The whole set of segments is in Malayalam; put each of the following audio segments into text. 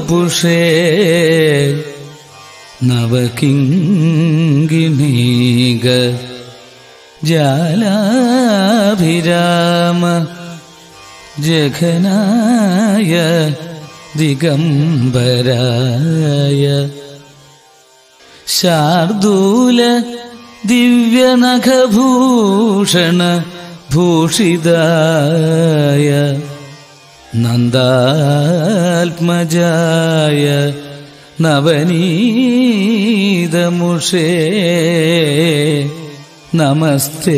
വപുഷേ നവകിങ്കിണീക ജാലാഭിരാമ ജഘനായ ദിഗംബരായ ശാർദൂല ദിവ്യനഖഭൂഷണ ഭൂഷിതായ നന്ദാത്മജായ നവനീതമുഷേ നമസ്തേ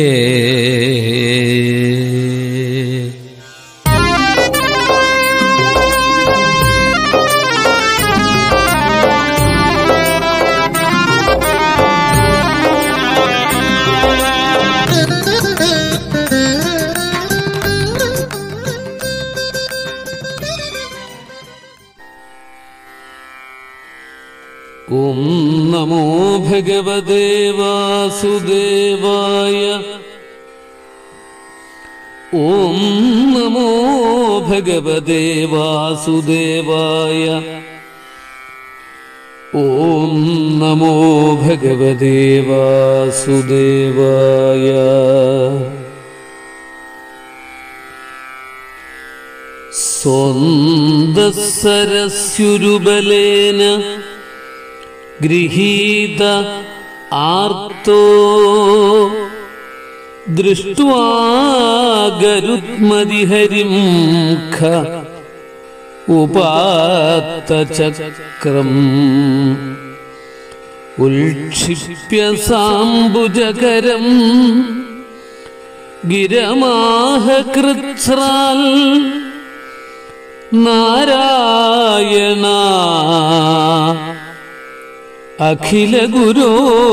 ॐ नमो भगवते वासुदेवाय ॐ नमो भगवते वासुदेवाय ॐ नमो भगवते वासुदेवाय സ്വന്തസരസ്യുരുബലേന ഗൃഹീത ആർത്തോ ദൃഷ്ട്വാ ഗരുത്മതിഹരിം ഖ ഉപാത്തചക്രം ഉൽക്ഷിപ്യ സാംബുജകരം ഗിരമാഹ കൃത്സ്രാൽ നാരായണ അഖില ഗുരോ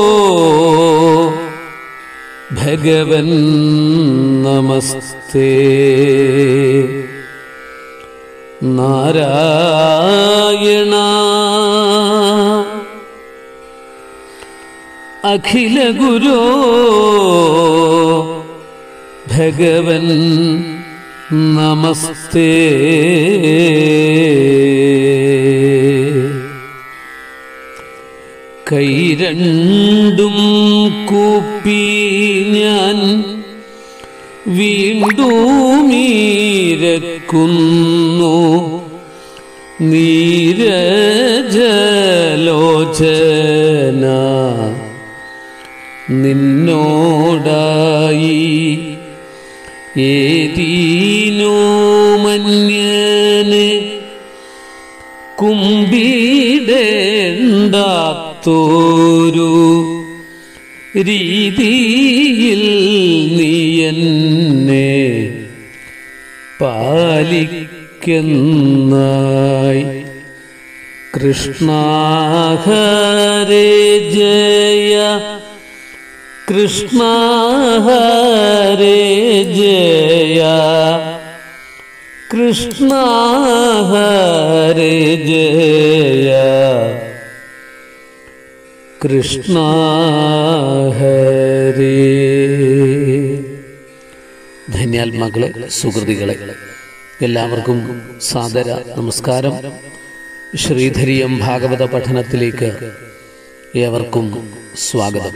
ഭഗവൻ നമസ്തേ നാരായണ അഖില ഗുരോ ഭഗവൻ നമസ്തേ കൈ രണ്ടും കൂപ്പി ഞാൻ വീണ്ടുമീരക്കുന്നു നീരജലോചന നിന്നോടായി ഏതീനോ മന്യന് കുമ്പിടേണ്ടാത്തോരു രീതിയിൽ നീ എന്നെ പാലിക്കുന്നായി കൃഷ്ണ ഹരേ ജയ കൃഷ്ണ ഹരേ ജയ കൃഷ്ണ ഹരേ ജയ കൃഷ്ണ ഹരേ ധന്യാത്മാക്കളെ സുഹൃതികളെ എല്ലാവർക്കും സാദര നമസ്കാരം ശ്രീധരിയം ഭാഗവത പഠനത്തിലേക്ക് ഏവർക്കും സ്വാഗതം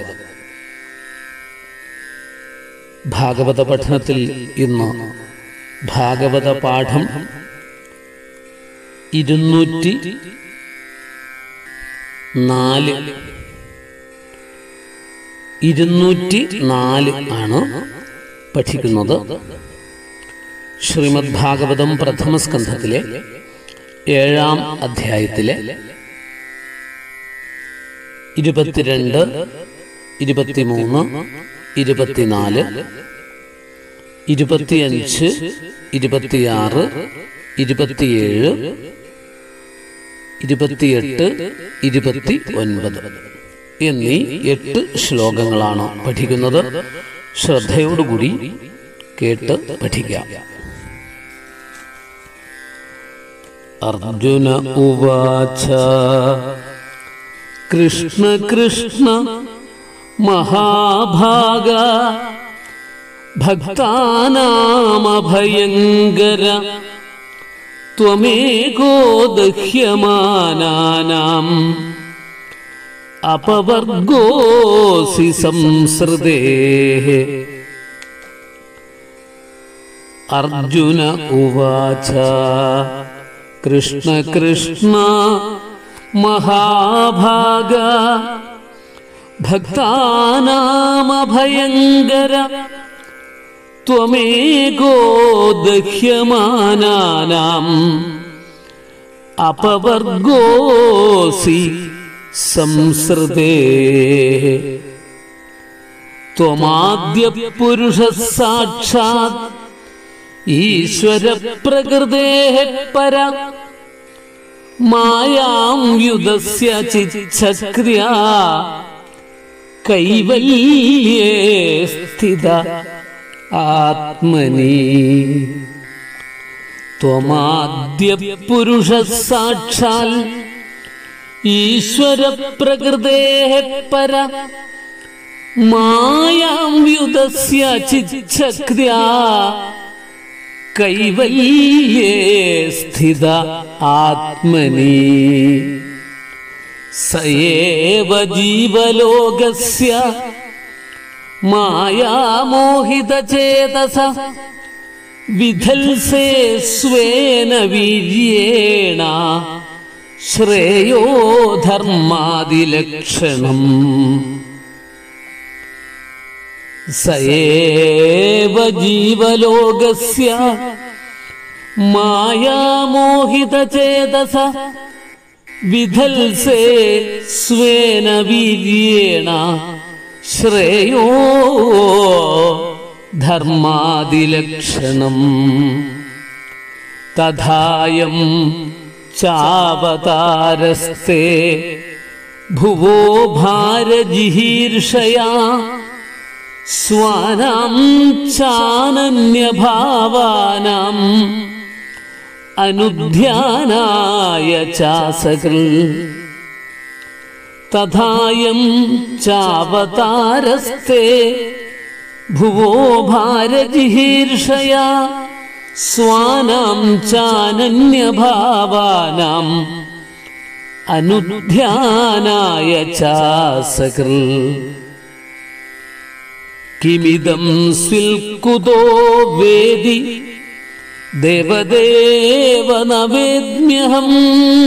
ഭാഗവത പഠനത്തിൽ ഇന്ന് ഭാഗവത പാഠം ഇരുന്നൂറ്റി നാല് ഇരുന്നൂറ്റി നാല് ആണ് പഠിക്കുന്നത് ശ്രീമദ് ഭാഗവതം പ്രഥമ സ്കന്ധത്തിലെ ഏഴാം അധ്യായത്തിലെ ഇരുപത്തിരണ്ട് ഇരുപത്തിമൂന്ന് ഇരുപത്തിനാല് ഇരുപത്തിയഞ്ച് ഇരുപത്തിയാറ് ഇരുപത്തിയേഴ് ഇരുപത്തിയെട്ട് ഇരുപത്തി ഒൻപത് എന്നീ എട്ട് ശ്ലോകങ്ങളാണ് പഠിക്കുന്നത് ശ്രദ്ധയോടുകൂടി കേട്ട് പഠിക്കാം അർജുന ഉവാച കൃഷ്ണ കൃഷ്ണ മഹാഭാഗ ഭക്താനാമഭയങ്കര त्वमेको दह्यमानानाम् अपवर्गोऽसि संसृतेः अर्जुन उवाच कृष्ण कृष्ण महाभाग भक्तानामभयङ्कर त्वमेको दह्यमानानाम् अपवर्गोऽसि संसृते त्वमाद्यपुरुषः साक्षात् ईश्वरप्रकृतेः पर मायां युधस्य चिच्छक्रिया कैवल्ये स्थित आत्मनि त्वमाद्यपुरुषः साक्षात् ईश्वरप्रकृतेः पर मायां युधस्य चिच्छक्रिया कैवल्ये स्थित आत्मनि स एव जीवलोकस्य मायामोहितचेतस विधल्से स्वेन वीर्येण श्रेयो धर्मादिलक्षणम् स एव जीवलोकस्य मायामोहितचेतस विधल्से स्वेन वीर्येण श्रेयो धर्मादिलक्षणम् तथायं चावतारस्ते भुवो भारजिहीर्षया स्वानां चानन्यभावानाम् अनुध्यानाय चासकृ तथायं चावतारस्ते भुवो भारजिहीर्षया स्वानां चानन्यभावानाम् अनुध्यानाय चासकृ किमिदं स्विल्कुतो वेदि देवदेव न वेद्म्यहम्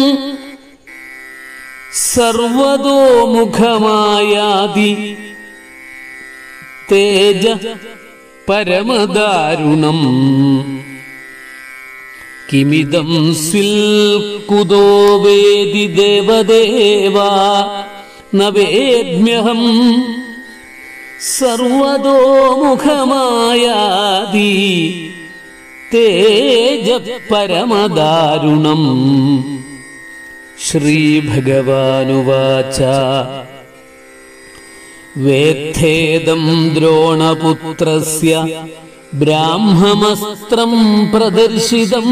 सर्वतो मुखमायादि तेज परमदारुणम् किमिदं स्विल्कुतो वेदि देवदेवा न वेद्म्यहम् सर्वतो मुखमायादि तेज परमदारुणम् श्रीभगवानुवाच वेत्थेदं द्रोणपुत्रस्य ब्राह्ममस्त्रं प्रदर्शितम्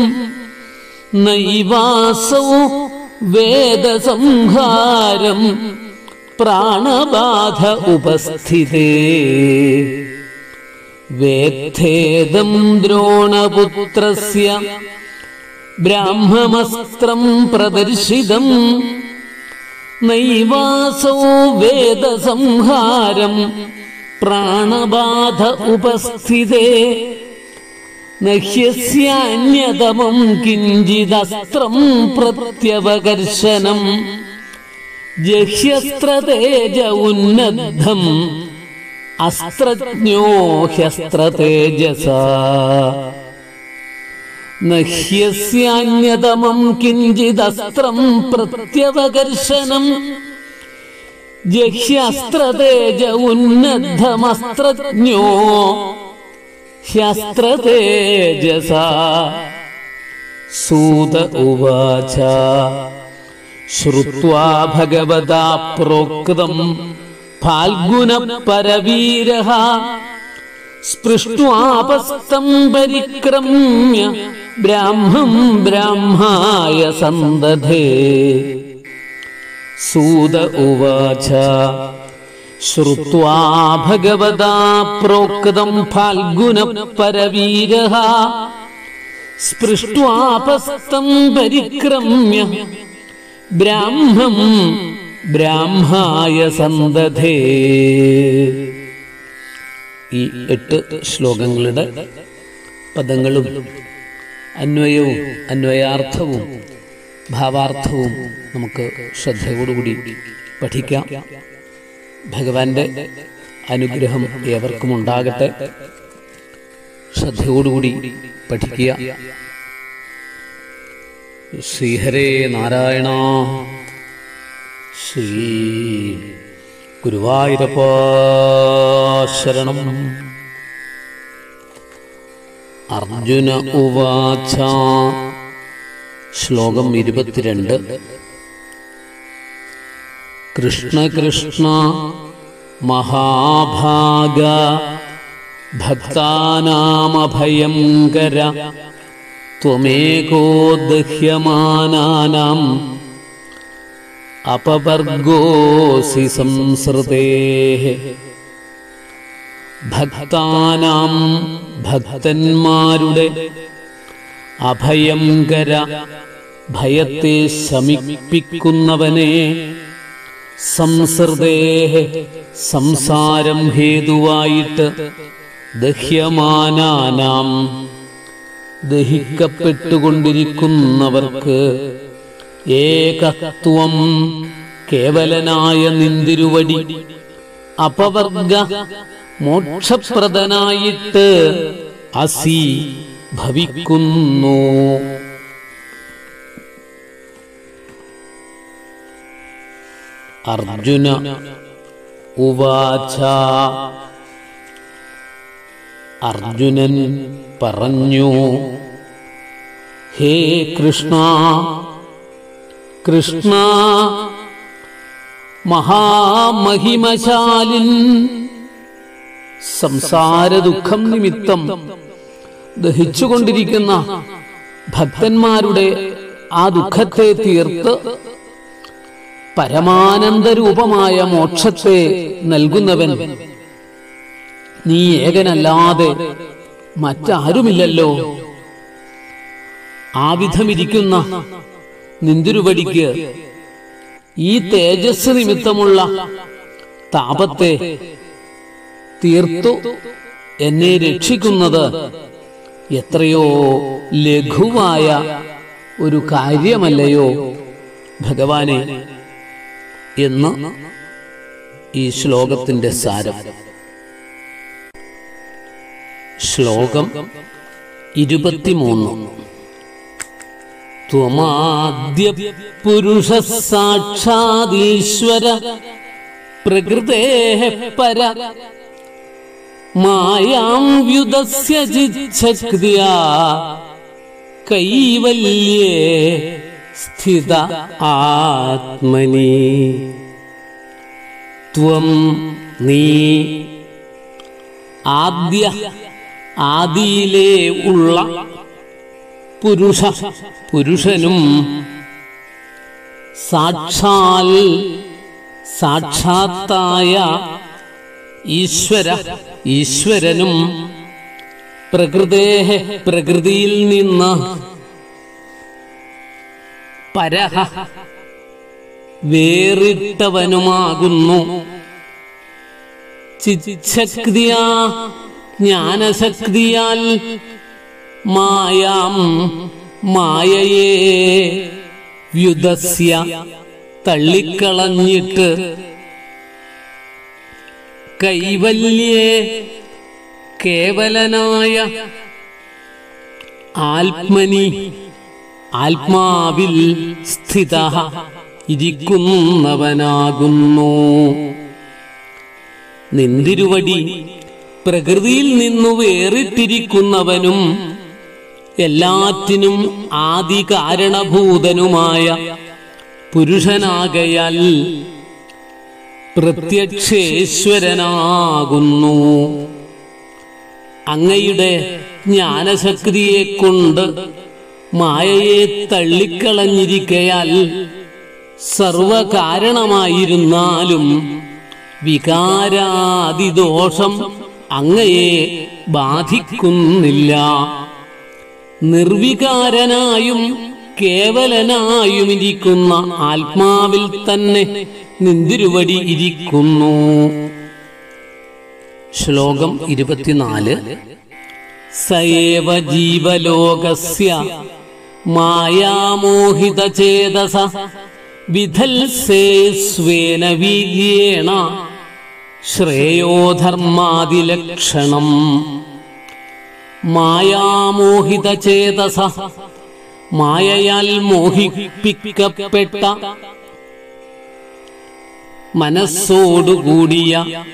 नैवासौ वेदसंहारम् प्राणबाध उपस्थिते वेत्थेदं द्रोणपुत्रस्य ब्राह्ममस्त्रं प्रदर्शितम् नैवासौ वेदसंहारम् प्राणबाध उपस्थिते न ह्यस्यान्यतमं किञ्चिदस्त्रं प्रत्यवकर्षणम् जह्यस्त्रतेज उन्नद्धम् अस्त्रज्ञो ह्यस्त्रतेजसा न ह्यस्यान्यतमं किञ्चिदस्त्रं प्रत्यवकर्षणम् जह्यस्त्रतेज उन्नद्धमस्त्रज्ञो ह्यस्त्रतेजसा सूत उवाच श्रुत्वा भगवता प्रोक्तम् फाल्गुनपरवीरः स्पृष्ट्वापस्तं परिक्रम्य ब्राह्मं ब्राह्माय सन्दधे सूद उवाच श्रुत्वा भगवता प्रोक्तं फाल्गुनपरवीरः സ്പൃഷ്ട്വാപസ്തം പരിക്രമ്യ ബ്രാഹ്മം ബ്രാഹ്മായ സന്തധേ ഈ എട്ട് ശ്ലോകങ്ങളുടെ പദങ്ങളും അന്വയവും അന്വയാർത്ഥവും ഭാവാർത്ഥവും നമുക്ക് ശ്രദ്ധയോടുകൂടി പഠിക്കാം ഭഗവാന്റെ അനുഗ്രഹം ഏവർക്കും ഉണ്ടാകട്ടെ ശ്രദ്ധയോടുകൂടി പഠിക്കുക ശ്രീഹരേ നാരായണ ശ്രീ ഗുരുവായൂരപ്പ ശരണം അർജുന ഉവാച ശ്ലോകം ഇരുപത്തിരണ്ട് കൃഷ്ണ കൃഷ്ണ മഹാഭാഗ ഭക്താനാമഭയങ്കര ത്വമേകോ ദഹ്യമാനാനാം അപവർഗോസി സംസൃതേ ഭക്താനാം ഭക്തന്മാരുടെ അഭയങ്കര ഭയത്തെ ശമിപ്പിക്കുന്നവനെ സംസൃതേ സംസാരം ഹേതുവായിട്ട് ദഹ്യമാനാനാം ദഹിക്കപ്പെട്ടുകൊണ്ടിരിക്കുന്നവർക്ക് ഏകത്വം കേവലനായ നിന്തിരുവടി അപവർഗ മോക്ഷപ്രദനായിട്ട് അസി ഭവിക്കുന്നു അർജുന ഉവാച അർജുനൻ പറഞ്ഞു ഹേ കൃഷ്ണ കൃഷ്ണ മഹാമഹിമശാലിൻ സംസാര ദുഃഖം നിമിത്തം ദഹിച്ചുകൊണ്ടിരിക്കുന്ന ഭക്തന്മാരുടെ ആ ദുഃഖത്തെ തീർത്ത് പരമാനന്ദരൂപമായ മോക്ഷത്തെ നൽകുന്നവൻ നീ ഏകനല്ലാതെ മറ്റാരുമില്ലല്ലോ ആ വിധമിരിക്കുന്ന നിന്തിരുവടിക്ക് ഈ തേജസ് നിമിത്തമുള്ള താപത്തെ തീർത്തു എന്നെ രക്ഷിക്കുന്നത് എത്രയോ ലഘുവായ ഒരു കാര്യമല്ലയോ ഭഗവാനെ എന്ന് ഈ ശ്ലോകത്തിന്റെ സാരം ശ്ലോകം ഇരുപത്തിമൂന്ന് ത്വമാദ്യ പുരുഷ സാക്ഷാദീശ്വര പ്രകൃതേ പര മായാം വ്യുദസ്യ ജിച്ഛക്തിയാ കൈവല്യേ സ്ഥിത ആത്മനി ത്വം നീ ആദ്യ ആദിയിലേ ഉള്ള പുരുഷ പുരുഷനും സാക്ഷാൽ സാക്ഷാത്തായ ഈശ്വര ഈശ്വരനും പ്രകൃതേ പ്രകൃതിയിൽ നിന്ന് പരഹ വേറിട്ടവനുമാകുന്നു ചിച്ഛക്തിയാ ജ്ഞാനശക്തിയാൽ മായാം മായയെ വ്യുദസ്യ തള്ളിക്കളഞ്ഞിട്ട് കൈവല്യേ കേവലനായ ആത്മനി ആത്മാവിൽ സ്ഥിത ഇരിക്കുന്നവനാകുന്നു നിന്തിരുവടി പ്രകൃതിയിൽ നിന്നു വേറിട്ടിരിക്കുന്നവനും എല്ലാറ്റിനും ആദി കാരണഭൂതനുമായ പുരുഷനാകയാൽ പ്രത്യക്ഷേശ്വരനാകുന്നു അങ്ങയുടെ ജ്ഞാനശക്തിയെ കൊണ്ട് മായയെ തള്ളിക്കളഞ്ഞിരിക്കയാൽ സർവകാരണമായിരുന്നാലും വികാരാദിദോഷം അങ്ങയെ ബാധിക്കുന്നില്ല നിർവികാരനായും കേവലനായും ഇരിക്കുന്ന ആത്മാവിൽ തന്നെ നിന്തിരുവടി ഇരിക്കുന്നു ശ്ലോകം ഇരുപത്തിനാല് സയേവ ജീവലോകസ്യ മായാമോഹിതചേതസ വിധൽസേ സ്വേന വീര്യേണ ശ്രേയോധർമാതിലക്ഷണം മായാമോഹിതചേതസ മായയാൽ മോഹിപ്പിക്കപ്പെട്ട മനസ്സോടുകൂടിയ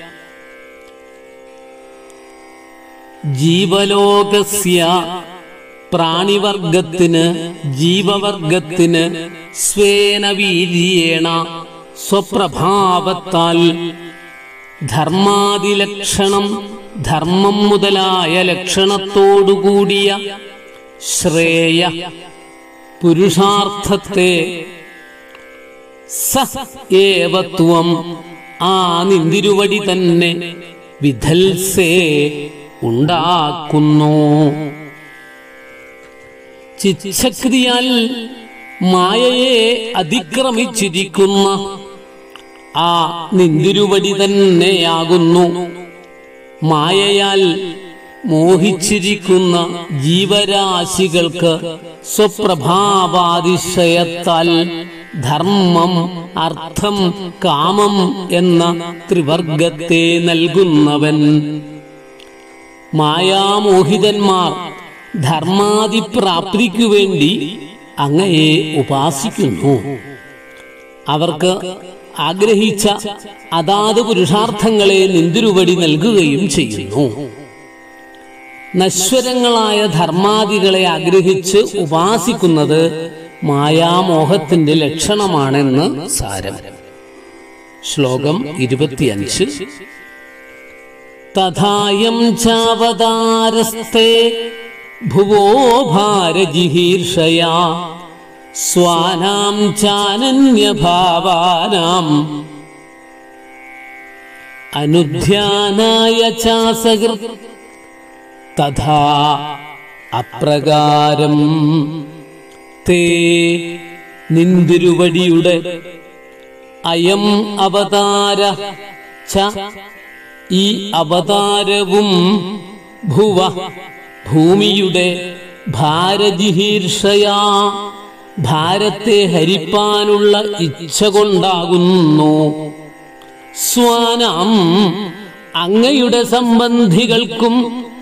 ജീവലോകസ്യ പ്രാണിവർഗത്തിന് ജീവവർഗത്തിന് സ്വേന വീര്യേണ സ്വപ്രഭാവത്താൽ ധർമാതിലക്ഷണം ധർമ്മം മുതലായ ലക്ഷണത്തോടുകൂടിയ ശ്രേയ പുരുഷാർത്ഥത്തെ സ ഏവത്വം ആ നിന്തിരുവടി തന്നെ വിധൽസേ ഉണ്ടാക്കുന്നു ചിച്ഛക്തിയാൽ മായയെ അതിക്രമിച്ചിരിക്കുന്ന ആ നിന്തിരുവടി തന്നെയാകുന്നു മായയാൽ മോഹിച്ചിരിക്കുന്ന ജീവരാശികൾക്ക് സ്വപ്രഭാവാതിശയത്താൽ ധർമ്മം അർത്ഥം കാമം എന്ന ത്രിവർഗത്തെ നൽകുന്നവൻ മായാമോഹിതന്മാർ ധർമാതിപ്രാപ്തിക്കു വേണ്ടി അങ്ങയെ ഉപാസിക്കുന്നു അവർക്ക് ആഗ്രഹിച്ച അതാത് പുരുഷാർത്ഥങ്ങളെ നിന്തിരുവടി നൽകുകയും ചെയ്യുന്നു നശ്വരങ്ങളായ ധർമാദികളെ ആഗ്രഹിച്ച് ഉപാസിക്കുന്നത് മായാമോഹത്തിന്റെ ലക്ഷണമാണെന്ന് സാരം ശ്ലോകം ഇരുപത്തിയഞ്ച് തഥായം ചാവതാരസ്തേ ഭുവോ ഭാരജിഹീർഷയാ സ്വാനാം ചാനന്യഭാവാനാം അനുധ്യാനായ ചാസകൃത് തഥാ അപ്രകാരം തേ നിന്തിരുവടിയുടെ അയം അവതാര ച ഈ അവതാരവും ഭുവ ഭൂമിയുടെ ഭാരജിഹീർഷയാ ഭാരത്തെ ഹരിപ്പാനുള്ള ഇച്ഛ കൊണ്ടാകുന്നു സ്വാനാം അങ്ങയുടെ സംബന്ധികൾക്കും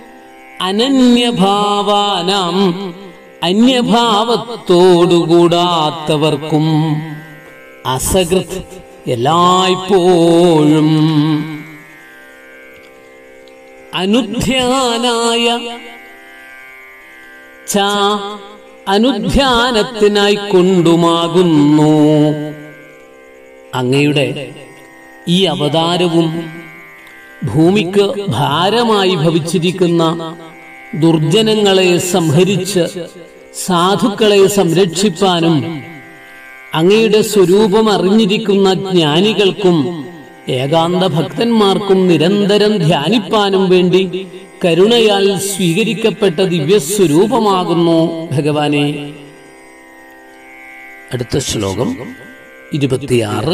അനന്യഭാവാനാം അന്യഭാവത്തോടുകൂടാത്തവർക്കും അസകൃത് എല്ലായ്പ്പോഴും അനുധ്യാനായ ച അനുധ്യാനത്തിനായി കൊണ്ടുമാകുന്നു അങ്ങയുടെ ഈ അവതാരവും ഭൂമിക്ക് ഭാരമായി ഭവിച്ചിരിക്കുന്ന ദുർജനങ്ങളെ സംഹരിച്ച് സാധുക്കളെ സംരക്ഷിപ്പാനും അങ്ങയുടെ സ്വരൂപം അറിഞ്ഞിരിക്കുന്ന ജ്ഞാനികൾക്കും ഏകാന്ത ഭക്തന്മാർക്കും നിരന്തരം ധ്യാനിപ്പാനും വേണ്ടി കരുണയാൽ സ്വീകരിക്കപ്പെട്ട ദിവ്യസ്വരൂപമാകുന്നു ഭഗവാനെ അടുത്ത ശ്ലോകം ഇരുപത്തിയാറ്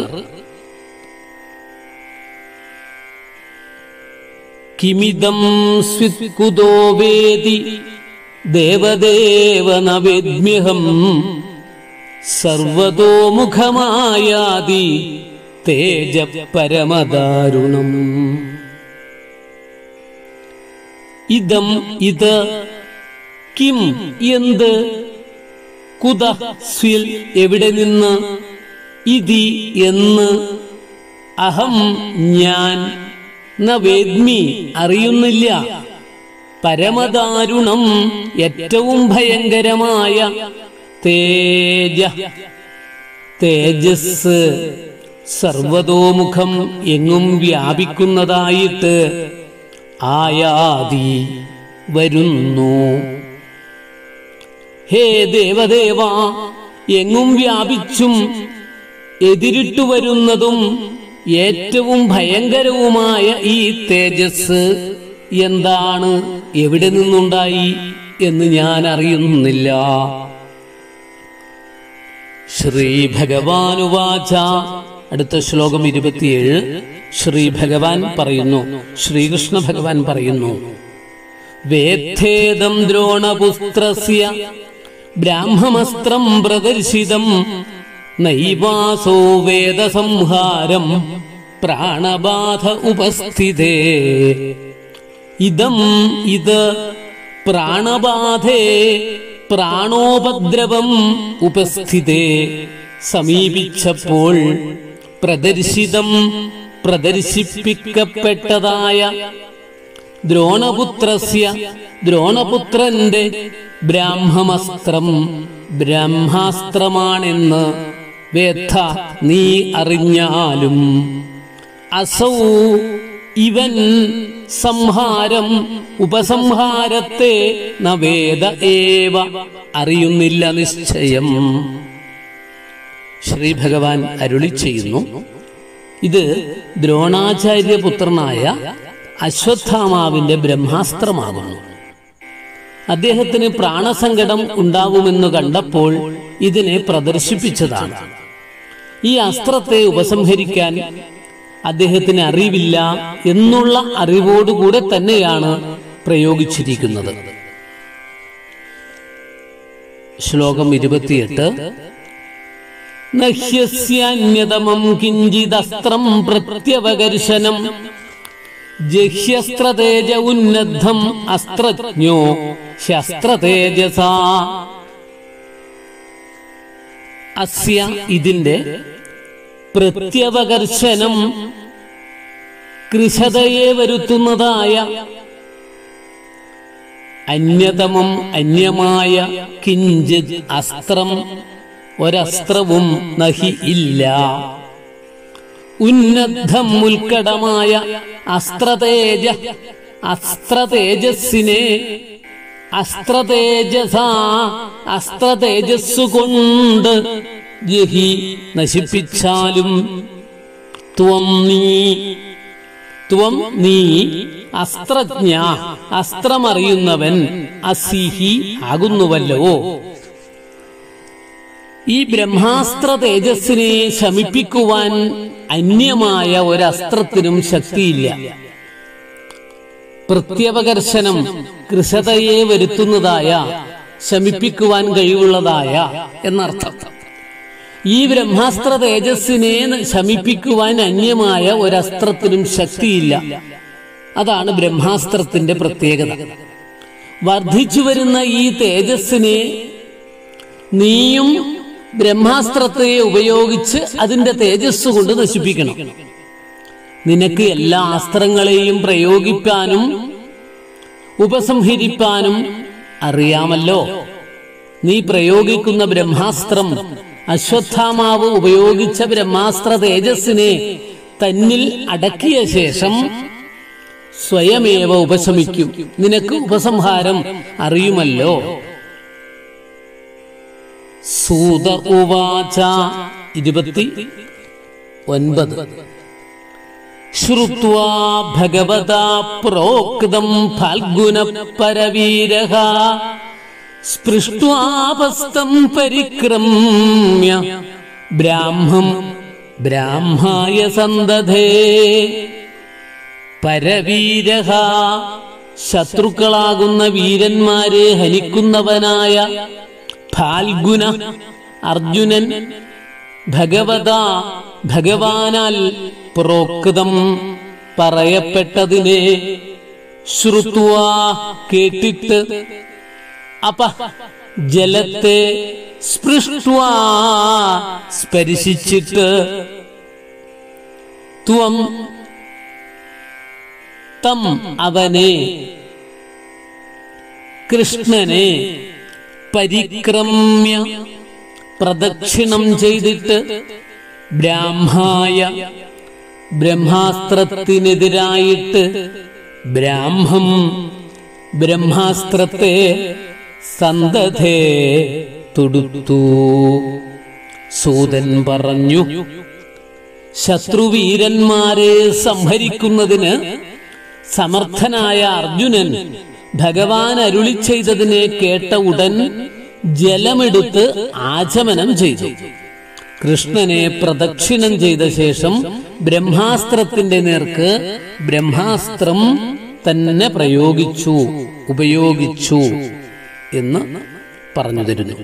കിമിതം സ്വിത്കുതോ വേദി ദേവദേവ നവേദ്മ്യഹം സർവതോമുഖമായാതി തേജ പരമദാരുണം ഇതം ഇത് കിം എന്ത് കുത സ്വിൽ എവിടെ നിന്ന് ഇതി എന്ന് അഹം ഞാൻ ന വേദ്മി അറിയുന്നില്ല പരമദാരുണം ഏറ്റവും ഭയങ്കരമായ തേജ തേജസ് സർവതോമുഖം എങ്ങും വ്യാപിക്കുന്നതായിട്ട് ആയാതി വരുന്നു ഹേ ദേവദേവ എങ്ങും വ്യാപിച്ചും എതിരിട്ടു വരുന്നതും ഏറ്റവും ഭയങ്കരവുമായ ഈ തേജസ് എന്താണ് എവിടെ നിന്നുണ്ടായി എന്ന് ഞാൻ അറിയുന്നില്ല ശ്രീ ഭഗവാനുവാച അടുത്ത ശ്ലോകം ഇരുപത്തിയേഴ് ശ്രീ ഭഗവാൻ പറയുന്നു ശ്രീകൃഷ്ണ ഭഗവാൻ പറയുന്നു വേദ്ധേദം ദ്രോണപുത്രസ്യ ബ്രാഹ്മമസ്ത്രം പ്രദർശിതം നൈവാസോ വേദസംഹാരം പ്രാണബാധ ഉപസ്ഥിതേ ഇതം ഇത് പ്രാണബാധേ പ്രാണോപദ്രവം ഉപസ്ഥിതേ സമീപിച്ചപ്പോൾ പ്രദർശിതം പ്രദർശിപ്പിക്കപ്പെട്ടതായ ദ്രോണപുത്രസ്യ ദ്രോണപുത്രന്റെ ബ്രാഹ്മമസ്ത്രം ബ്രഹ്മാസ്ത്രമാണെന്ന് വേത്ത നീ അറിഞ്ഞാലും അസൗ ഇവൻ സംഹാരം ഉപസംഹാരത്തെ നവേദ ഏവ അറിയുന്നില്ല നിശ്ചയം ശ്രീ ഭഗവാൻ അരുളി ചെയ്യുന്നു ഇത് ദ്രോണാചാര്യപുത്രനായ അശ്വത്ഥാമാവിന്റെ ബ്രഹ്മാസ്ത്രമാകുന്നു അദ്ദേഹത്തിന് പ്രാണസങ്കടം ഉണ്ടാവുമെന്ന് കണ്ടപ്പോൾ ഇതിനെ പ്രദർശിപ്പിച്ചതാണ് ഈ അസ്ത്രത്തെ ഉപസംഹരിക്കാൻ അദ്ദേഹത്തിന് അറിവില്ല എന്നുള്ള അറിവോടുകൂടെ തന്നെയാണ് പ്രയോഗിച്ചിരിക്കുന്നത് ശ്ലോകം ഇരുപത്തിയെട്ട് നഹ്യസ്യാന്യതമം കിഞ്ചിദസ്ത്രം പ്രത്യവകർശനം ജഹ്യസ്ത്രതേജ ഉന്നദ്ധം അസ്ത്രജ്ഞോ ശസ്ത്രതേജസാ അസ്യ ഇതിന്റെ പ്രത്യവകർശനം കൃശതയെ വരുത്തുന്നതായ അന്യതമം അന്യമായ കിഞ്ചിത് അസ്ത്രം ഒരസ്ത്രവും നഹി ഇല്ല ഉന്നദ്ധം ഉൽക്കടമായ അസ്ത്രതേജ അസ്ത്രതേജസ്സിനെ അസ്ത്രതേജസ അസ്ത്രതേജസ്സു കൊണ്ട് ജഹി നശിപ്പിച്ചാലും ത്വം നീ ത്വം നീ അസ്ത്രജ്ഞ അസ്ത്രമറിയുന്നവൻ അസിഹി ആകുന്നുവല്ലോ ഈ ബ്രഹ്മാസ്ത്ര തേജസ്സിനെ ശമിപ്പിക്കുവാൻ അന്യമായ ഒരസ്ത്രത്തിനും ശക്തിയില്ല പ്രത്യവകർശനം കൃശതയെ വരുത്തുന്നതായ ശമിപ്പിക്കുവാൻ കഴിവുള്ളതായ എന്നർത്ഥം ഈ ബ്രഹ്മാസ്ത്ര തേജസ്സിനെ ശമിപ്പിക്കുവാൻ അന്യമായ ഒരസ്ത്രത്തിനും ശക്തിയില്ല അതാണ് ബ്രഹ്മാസ്ത്രത്തിന്റെ പ്രത്യേകത വർദ്ധിച്ചു വരുന്ന ഈ തേജസ്സിനെ നീയും ബ്രഹ്മാസ്ത്രത്തെ ഉപയോഗിച്ച് അതിന്റെ തേജസ് കൊണ്ട് നശിപ്പിക്കണം നിനക്ക് എല്ലാ അസ്ത്രങ്ങളെയും പ്രയോഗിക്കാനും ഉപസംഹരിപ്പാനും അറിയാമല്ലോ നീ പ്രയോഗിക്കുന്ന ബ്രഹ്മാസ്ത്രം അശ്വത്ഥാമാവ് ഉപയോഗിച്ച ബ്രഹ്മാസ്ത്ര തേജസ്സിനെ തന്നിൽ അടക്കിയ ശേഷം സ്വയമേവ ഉപശമിക്കും നിനക്ക് ഉപസംഹാരം അറിയുമല്ലോ സൂത ഉവാച ഇരുപത്തി ഒൻപത് ശ്രുത്വാ ഭഗവതാ പ്രോക്തം ഫാൽഗുന പരവീരഃ സ്പൃഷ്ട്വാപസ്തം പരിക്രമ്യ ബ്രാഹ്മം ബ്രാഹ്മായ സന്തധേ പരവീരഃ ശത്രുക്കളാകുന്ന വീരന്മാരെ ഹനിക്കുന്നവനായ ഫാൽഗുന അർജുനൻ ഭഗവത ഭഗവാനാൽ പ്രോക്തം പറയപ്പെട്ടതിനെ ശ്രുത്വാ കേട്ടിട്ട് അപ ജലത്തെ സ്പൃഷ്ട്വാ സ്പരിശിച്ചിട്ട് ത്വം തം അവനെ കൃഷ്ണനെ പരിക്രമ്യ പ്രദക്ഷിണം ചെയ്തിട്ട് ബ്രാഹ്മായ ബ്രഹ്മാസ്ത്രത്തിനെതിരായിട്ട് ബ്രാഹ്മം ബ്രഹ്മാസ്ത്രത്തെ സന്തധേ തുടുത്തു സൂതൻ പറഞ്ഞു ശത്രുവീരന്മാരെ സംഹരിക്കുന്നതിന് സമർത്ഥനായ അർജുനൻ ഭഗവാൻ അരുളി ചെയ്തതിനെ കേട്ട ഉടൻ ജലമെടുത്ത് ആചമനം ചെയ്തു കൃഷ്ണനെ പ്രദക്ഷിണം ചെയ്ത ശേഷം ബ്രഹ്മാസ്ത്രത്തിന്റെ നേർക്ക് ബ്രഹ്മാസ്ത്രം തന്നെ പ്രയോഗിച്ചു ഉപയോഗിച്ചു എന്ന് പറഞ്ഞു തരുന്നു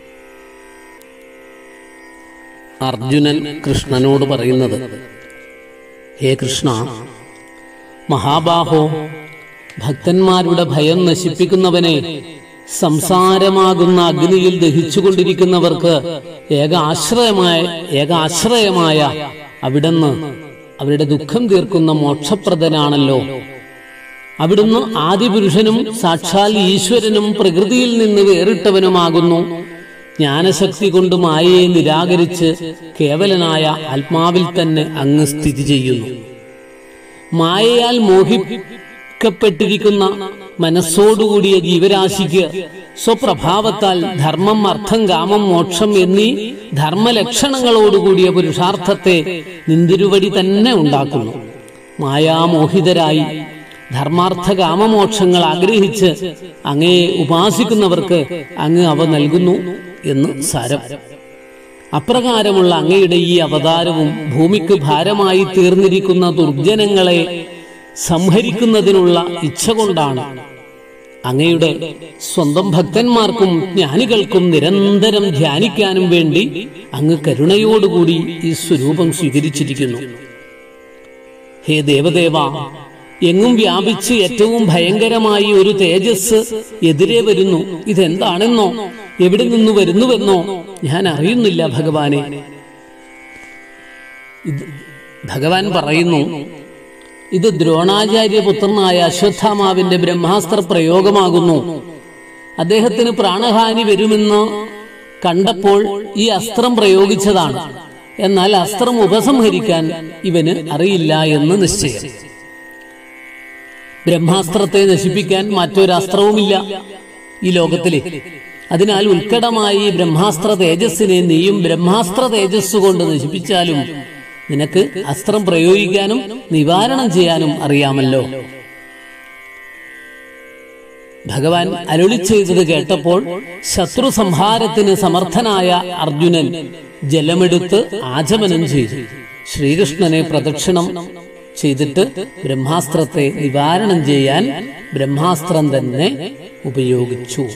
അർജുനൻ കൃഷ്ണനോട് പറയുന്നത് ഹേ കൃഷ്ണ മഹാബാഹോ ഭക്തന്മാരുടെ ഭയം നശിപ്പിക്കുന്നവനെ സംസാരമാകുന്ന അഗ്നിയിൽ ദഹിച്ചുകൊണ്ടിരിക്കുന്നവർക്ക് ഏക ആശ്രയമായ ഏക ആശ്രയമായ അവിടുന്ന് അവരുടെ ദുഃഖം തീർക്കുന്ന മോക്ഷപ്രദനാണല്ലോ അവിടുന്ന് ആദിപുരുഷനും സാക്ഷാൽ ഈശ്വരനും പ്രകൃതിയിൽ നിന്ന് വേറിട്ടവനുമാകുന്നു ജ്ഞാനശക്തി കൊണ്ട് മായയെ നിരാകരിച്ച് കേവലനായ ആത്മാവിൽ തന്നെ അങ്ങ് സ്ഥിതി ചെയ്യുന്നു മായയാൽ മോഹിക്കപ്പെട്ടിരിക്കുന്ന മനസ്സോടുകൂടിയ ജീവരാശിക്ക് സ്വപ്രഭാവത്താൽ ധർമ്മം അർത്ഥം കാമം മോക്ഷം എന്നീ ധർമ്മലക്ഷണങ്ങളോടുകൂടിയ പുരുഷാർത്ഥത്തെ നിന്തിരുവടി തന്നെ ഉണ്ടാക്കുന്നു മായാമോഹിതരായി ധർമാർത്ഥ കാമമോക്ഷങ്ങൾ ആഗ്രഹിച്ച് അങ്ങയെ ഉപാസിക്കുന്നവർക്ക് അങ്ങ് അവ നൽകുന്നു എന്ന് സാരം അപ്രകാരമുള്ള അങ്ങയുടെ ഈ അവതാരവും ഭൂമിക്ക് ഭാരമായി തീർന്നിരിക്കുന്ന ദുർജനങ്ങളെ സംഹരിക്കുന്നതിനുള്ള ഇച്ഛ കൊണ്ടാണ് അങ്ങയുടെ സ്വന്തം ഭക്തന്മാർക്കും ജ്ഞാനികൾക്കും നിരന്തരം ധ്യാനിക്കാനും വേണ്ടി അങ്ങ് കരുണയോടുകൂടി ഈ സ്വരൂപം സ്വീകരിച്ചിരിക്കുന്നു ഹേ ദേവദേവ എങ്ങും വ്യാപിച്ച് ഏറ്റവും ഭയങ്കരമായി ഒരു തേജസ് എതിരെ വരുന്നു ഇതെന്താണെന്നോ എവിടെ നിന്ന് വരുന്നുവെന്നോ ഞാൻ അറിയുന്നില്ല ഭഗവാനെ ഇത് ഭഗവാൻ പറയുന്നു ഇത് ദ്രോണാചാര്യ പുത്രനായ അശ്വത്ഥാമാവിന്റെ ബ്രഹ്മാസ്ത്ര പ്രയോഗമാകുന്നു അദ്ദേഹത്തിന് പ്രാണഹാനി വരുമെന്ന് കണ്ടപ്പോൾ ഈ അസ്ത്രം പ്രയോഗിച്ചതാണ് എന്നാൽ അസ്ത്രം ഉപസംഹരിക്കാൻ ഇവന് അറിയില്ല എന്ന് നിശ്ചയം ബ്രഹ്മാസ്ത്രത്തെ നശിപ്പിക്കാൻ മറ്റൊരസ്ത്രവുമില്ല ഈ ലോകത്തിലെ അതിനാൽ ഉത്കടമായി ബ്രഹ്മാസ്ത്ര തേജസ്സിനെ നീയും ബ്രഹ്മാസ്ത്ര തേജസ് കൊണ്ട് നശിപ്പിച്ചാലും നിനക്ക് അസ്ത്രം പ്രയോഗിക്കാനും നിവാരണം ചെയ്യാനും അറിയാമല്ലോ ഭഗവാൻ അരുളി ചെയ്തത് കേട്ടപ്പോൾ ശത്രു സംഹാരത്തിന് സമർത്ഥനായ അർജുനൻ ജലമെടുത്ത് ആചമനം ചെയ്തു ശ്രീകൃഷ്ണനെ പ്രദക്ഷിണം ചെയ്തിട്ട് ബ്രഹ്മാസ്ത്രത്തെ നിവാരണം ചെയ്യാൻ ബ്രഹ്മാസ്ത്രം തന്നെ ഉപയോഗിച്ചു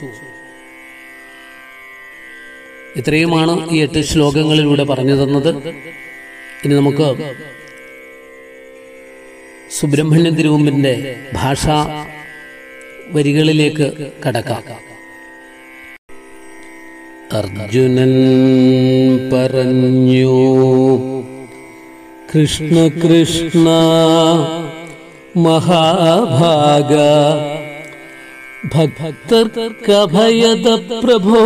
ഇത്രയുമാണ് ഈ എട്ട് ശ്ലോകങ്ങളിലൂടെ പറഞ്ഞു തന്നത് ഇനി നമുക്ക് സുബ്രഹ്മണ്യ തിരുവുമ്പിന്റെ ഭാഷാ വരികളിലേക്ക് കടക്കാം അർജുനൻ പറഞ്ഞു കൃഷ്ണ കൃഷ്ണ മഹാഭാഗ ഭക്തർക്കഭയത പ്രഭോ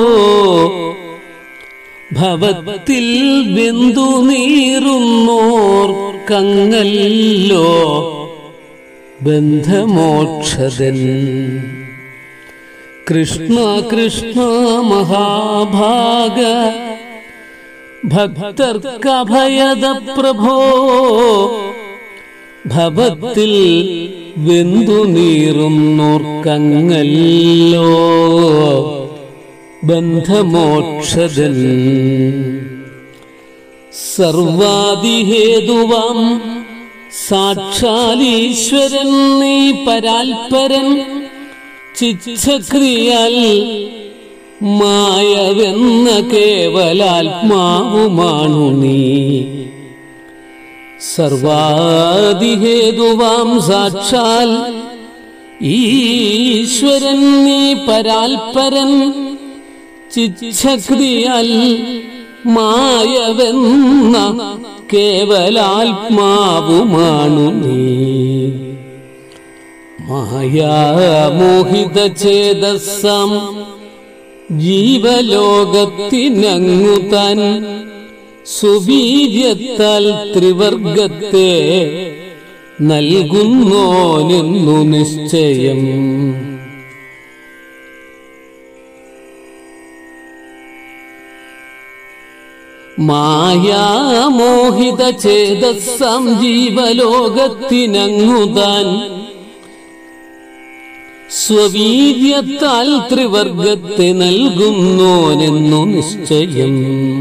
ഭവത്തിൽ ബിന്ദു നീറുന്നോർക്കങ്ങല്ലോ ബന്ധമോക്ഷതൻ കൃഷ്ണ കൃഷ്ണ മഹാഭാഗ ഭക്തർക്കഭയത പ്രഭോ ഭവത്തിൽ വെന്തു നീറുന്നോർക്കങ്ങല്ലോ ബന്ധമോക്ഷതൻ സർവാദിഹേതുവാം സാക്ഷാലീശ്വരൻ നീ പരാൽപരൻ ചിച്ഛക്രിയാൽ മായവെന്ന കേവലാത്മാവുമാണു നീ സർവാദിഹേതുവാം സാക്ഷാൽ ഈശ്വരൻ നീ പരാൽപരൻ ചിച്ഛക്രിയാൽ മായവെന്ന കേവലാത്മാവുമാണു നീ മായാമോഹിത ചേതസം ജീവലോകത്തിനങ്ങു താൻ സുവീര്യത്താൽ ത്രിവർഗത്തെ നൽകുന്നോനെന്നു നിശ്ചയം മായാമോഹിത ചേതസം ജീവലോകത്തിനങ്ങുതാൻ സ്വവീര്യത്താൽ ത്രിവർഗത്തെ നൽകുന്നോനെന്നു നിശ്ചയം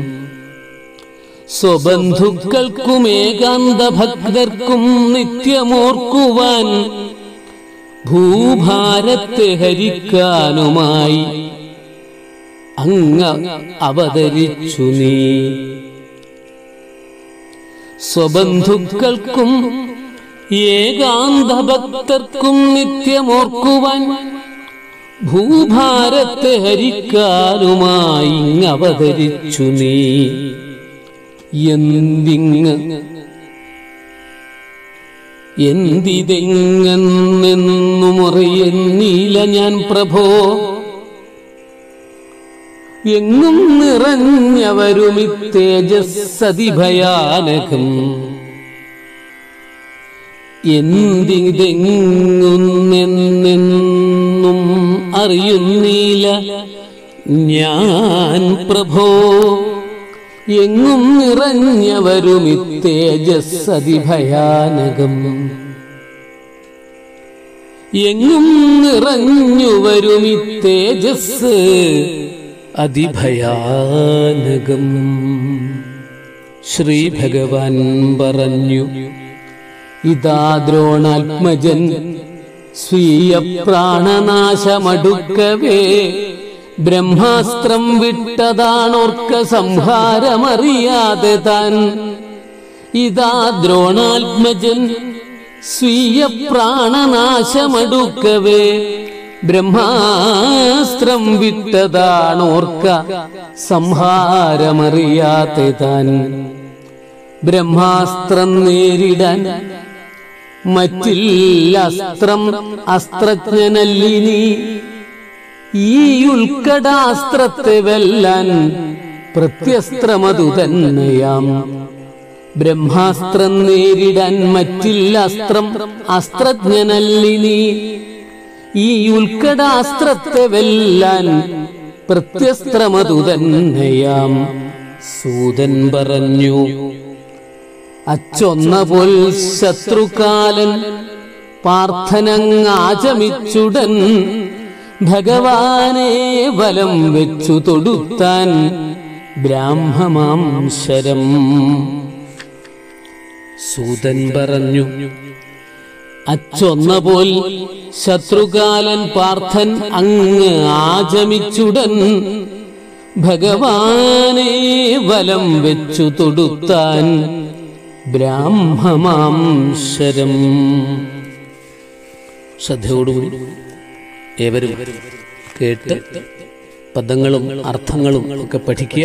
സ്വബന്ധുക്കൾക്കും ഏകാന്ത ഭക്തർക്കും നിത്യമോർക്കുവാൻ ഭൂഭാരത്തെ ഹരിക്കാനുമായി അങ്ങ് അവതരിച്ചു നീ സ്വബന്ധുക്കൾക്കും ഏകാന്ത ഭക്തർക്കും നിത്യമോർക്കുവാൻ ഭൂഭാരത്തെ ഹരിക്കാനുമായി ഇങ്ങ് അവതരിച്ചു നീ എന്തിങ് എന്തിതെങ്ങെന്നു മുറിയെന്നീല ഞാൻ പ്രഭോ എങ്ങും നിറഞ്ഞവരുമി തേജസ്സതി ഭയാനകം എന്തിതെങ്ങുന്നെന്നും അറിയുന്നില്ല ഞാൻ പ്രഭോ എങ്ങും നിറഞ്ഞവരുമി തേജസ്സതി ഭയാനകം എങ്ങും നിറഞ്ഞു വരുമി തേജസ് അതിഭയാനകം ശ്രീ ഭഗവാൻ പറഞ്ഞു ഇതാ ദ്രോണാത്മജൻ സ്വീയ പ്രാണനാശമടുക്കവേ ബ്രഹ്മാസ്ത്രം വിട്ടതാണോർക്ക സംഹാരമറിയാതെ താൻ ഇതാ ദ്രോണാത്മജൻ സ്വീയ പ്രാണനാശമടുക്കവേ ബ്രഹ്മാസ്ത്രം വിട്ടതാണോർക്ക സംഹാരമറിയാതെ താൻ ബ്രഹ്മാസ്ത്രം നേരിടാൻ മറ്റില്ല അസ്ത്രം അസ്ത്രജ്ഞനല്ലിനി ഈ ഉൾക്കടാസ്ത്രത്തെ വെല്ലാൻ പ്രത്യസ്ത്രമതു തന്നെയാം ബ്രഹ്മാസ്ത്രം നേരിടാൻ മറ്റില്ല അസ്ത്രം അസ്ത്രജ്ഞനല്ലിനി ഈ ഉൾക്കടാസ്ത്രത്തെ വെല്ലാൻ പ്രത്യസ്ത്രമതു തന്നെയാം സൂതൻ പറഞ്ഞു അച്ചൊന്ന പോൽ ശത്രുകാലൻ പാർത്ഥനങ്ങാചമിച്ചുടൻ ഭഗവാനെ വലം വെച്ചു തൊടുത്താൻ ബ്രാഹ്മമാം ശരം സൂതൻ പറഞ്ഞു അച്ചൊന്ന പോൽ ശത്രുകാലൻ പാർത്ഥൻ അങ്ങ് ആചമിച്ചുടൻ ഭഗവാനെ വലം വെച്ചു തൊടുത്താൻ ബ്രാഹ്മമാം ശരം ശ്രദ്ധയോടുകൂടി ഏവരും കേട്ട് പദങ്ങളും അർത്ഥങ്ങളും ഒക്കെ പഠിക്കുക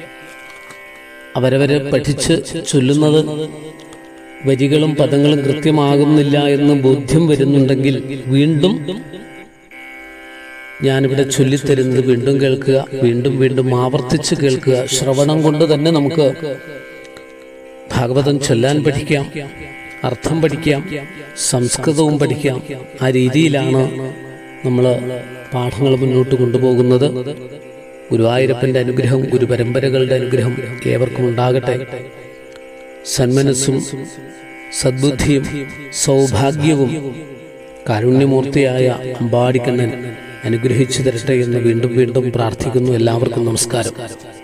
അവരവരെ പഠിച്ച് ചൊല്ലുന്നത് വരികളും പദങ്ങളും കൃത്യമാകുന്നില്ല എന്ന് ബോധ്യം വരുന്നുണ്ടെങ്കിൽ വീണ്ടും ഞാനിവിടെ ചൊല്ലിത്തരുന്നത് വീണ്ടും കേൾക്കുക വീണ്ടും വീണ്ടും ആവർത്തിച്ച് കേൾക്കുക ശ്രവണം കൊണ്ട് തന്നെ നമുക്ക് ഭാഗവതം ചൊല്ലാൻ പഠിക്കാം അർത്ഥം പഠിക്കാം സംസ്കൃതവും പഠിക്കാം ആ രീതിയിലാണ് നമ്മൾ പാഠങ്ങൾ മുന്നോട്ട് കൊണ്ടുപോകുന്നത് ഗുരുവായൂരപ്പന്റെ അനുഗ്രഹം ഗുരുപരമ്പരകളുടെ അനുഗ്രഹം ഏവർക്കും ഉണ്ടാകട്ടെ സന്മനസ്സും സദ്ബുദ്ധിയും സൗഭാഗ്യവും കാരുണ്യമൂർത്തിയായ അമ്പാടിക്കണ്ണൻ അനുഗ്രഹിച്ചു തരട്ടെ എന്ന് വീണ്ടും വീണ്ടും പ്രാർത്ഥിക്കുന്നു എല്ലാവർക്കും നമസ്കാരം